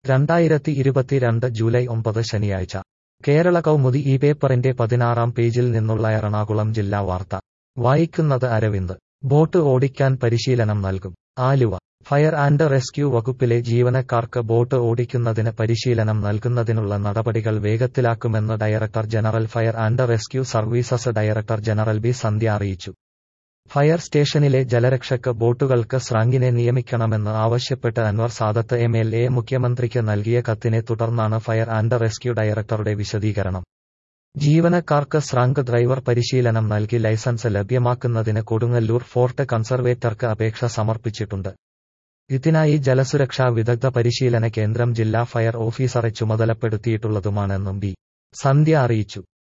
രണ്ടായിരത്തി ഇരുപത്തിരണ്ട് ജൂലൈ ഒമ്പത് ശനിയാഴ്ച കേരള കൗമുദി ഈ പേപ്പറിന്റെ പതിനാറാം പേജിൽ നിന്നുള്ള എറണാകുളം ജില്ലാ വാർത്ത വായിക്കുന്നത് അരവിന്ദ് ബോട്ട് ഓടിക്കാൻ പരിശീലനം നൽകും ആലുവ ഫയർ ആൻഡ് റെസ്ക്യൂ വകുപ്പിലെ ജീവനക്കാർക്ക് ബോട്ട് ഓടിക്കുന്നതിന് പരിശീലനം നൽകുന്നതിനുള്ള നടപടികൾ വേഗത്തിലാക്കുമെന്ന് director general fire and rescue services director general B Sandhya അറിയിച്ചു ഫയർ സ്റ്റേഷനിലെ ജലരക്ഷക്ക് ബോട്ടുകൾക്ക് സ്രാങ്കിനെ നിയമിക്കണമെന്ന് ആവശ്യപ്പെട്ട് Anwar Sadath M L A മുഖ്യമന്ത്രിക്ക് നൽകിയ കത്തിനെ തുടർന്നാണ് ഫയർ ആൻഡ് റെസ്ക്യൂ ഡയറക്ടറുടെ വിശദീകരണം ജീവനക്കാർക്ക് സ്രാങ്ക് ഡ്രൈവർ പരിശീലനം നൽകി ലൈസൻസ് ലഭ്യമാക്കുന്നതിന് കൊടുങ്ങല്ലൂർ ഫോർട്ട് കൺസർവേറ്റർക്ക് അപേക്ഷ സമർപ്പിച്ചിട്ടുണ്ട് ഇതിനായി ജലസുരക്ഷാ വിദഗ്ധ പരിശീലന കേന്ദ്രം ജില്ലാ ഫയർ ഓഫീസറെ ചുമതലപ്പെടുത്തിയിട്ടുള്ളതുമാണെന്നും ബി സന്ധ്യ അറിയിച്ചു